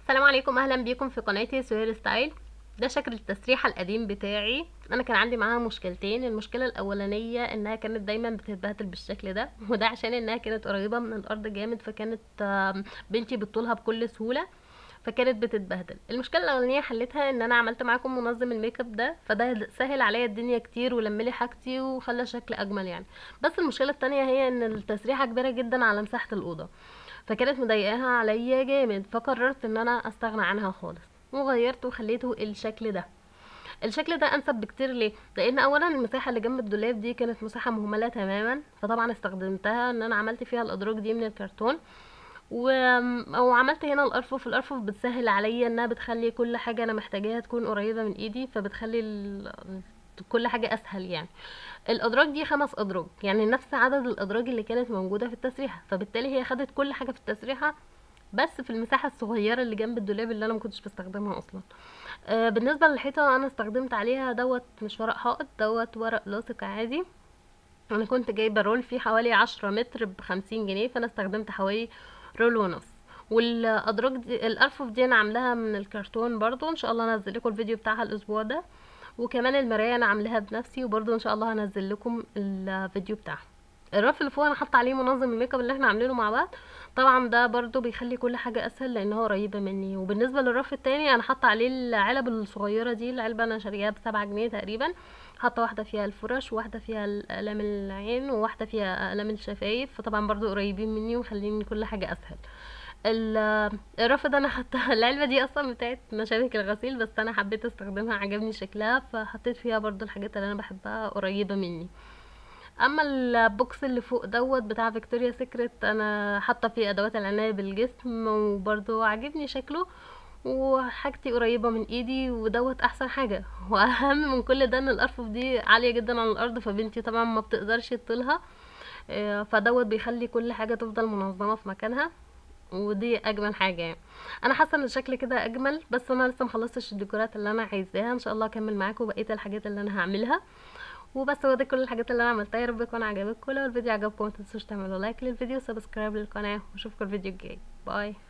السلام عليكم اهلا بيكم في قناتي سهير ستايل ده شكل التسريحه القديم بتاعي انا كان عندي معاها مشكلتين المشكله الاولانيه انها كانت دايما بتتبهدل بالشكل ده وده عشان انها كانت قريبه من الارض جامد فكانت آم، بنتي بتطولها بكل سهوله فكانت بتتبهدل المشكله الاولانيه حلتها ان انا عملت معاكم منظم الميك اب ده فده سهل عليا الدنيا كتير ولملي حاجتي وخلى شكل اجمل يعني بس المشكله التانية هي ان التسريحه كبيره جدا على مساحه الاوضه فكانت مضايقاها عليا جامد فقررت ان انا استغنى عنها خالص وغيرت وخليته الشكل ده الشكل ده انسب بكتير ليه لان اولا المساحه اللي جنب الدولاب دي كانت مساحه مهمله تماما فطبعا استخدمتها ان انا عملت فيها الادراج دي من الكرتون و... وعملت هنا الارفف الارفف بتسهل عليا انها بتخلي كل حاجه انا محتاجاها تكون قريبه من ايدي فبتخلي ال... كل حاجه اسهل يعني الادراج دي خمس ادراج يعني نفس عدد الادراج اللي كانت موجوده في التسريحه فبالتالي هي خدت كل حاجه في التسريحه بس في المساحه الصغيره اللي جنب الدولاب اللي انا ما كنتش بستخدمها اصلا آه بالنسبه للحيطه انا استخدمت عليها دوت مش ورق حائط دوت ورق لاصق عادي انا كنت جايبه رول فيه حوالي عشرة متر بخمسين جنيه فانا استخدمت حوالي رول ونص والادراج دي الارفف دي انا عاملاها من الكرتون برضو ان شاء الله انزل لكم الفيديو بتاعها الاسبوع ده وكمان المرايه انا عاملاها بنفسي وبرضو ان شاء الله هنزل لكم الفيديو بتاعها الرف اللي فوق انا حاطه عليه منظم الميك اب اللي احنا عاملينه مع بعض طبعا ده برضو بيخلي كل حاجه اسهل لان هو قريبه مني وبالنسبه للرف التاني انا حاطه عليه العلب الصغيره دي العلبه انا شارياها بسبعة جنيه تقريبا حاطه واحده فيها الفرش وواحده فيها اقلام العين وواحده فيها اقلام الشفايف فطبعا برضو قريبين مني ومخلين كل حاجه اسهل ال- الرف ده انا حاطه العلبه دي اصلا بتاعت مشابك الغسيل بس انا حبيت استخدمها عجبني شكلها فحطيت فيها برضو الحاجات اللي انا بحبها قريبه مني اما البوكس اللي فوق دوت بتاع فيكتوريا سيكريت انا حاطه فيه ادوات العنايه بالجسم وبرضو عاجبني شكله وحاجتي قريبه من ايدي ودوت احسن حاجه واهم من كل ده ان الارفف دي عاليه جدا عن الارض فبنتي طبعا ما بتقدرش تطيلها آه، فدوت بيخلي كل حاجه تفضل منظمه في مكانها ودي اجمل حاجه يعني انا حاسه ان الشكل كده اجمل بس انا لسه مخلصتش الديكورات اللي انا عايزاها ان شاء الله اكمل معاكم بقيه الحاجات اللي انا هعملها وبس هو ده كل الحاجات اللي انا عملتها يا رب يكون عجبكم لو الفيديو عجبكم ما تنسوش تعملوا لايك للفيديو وسبسكرايب للقناه واشوفكم الفيديو الجاي باي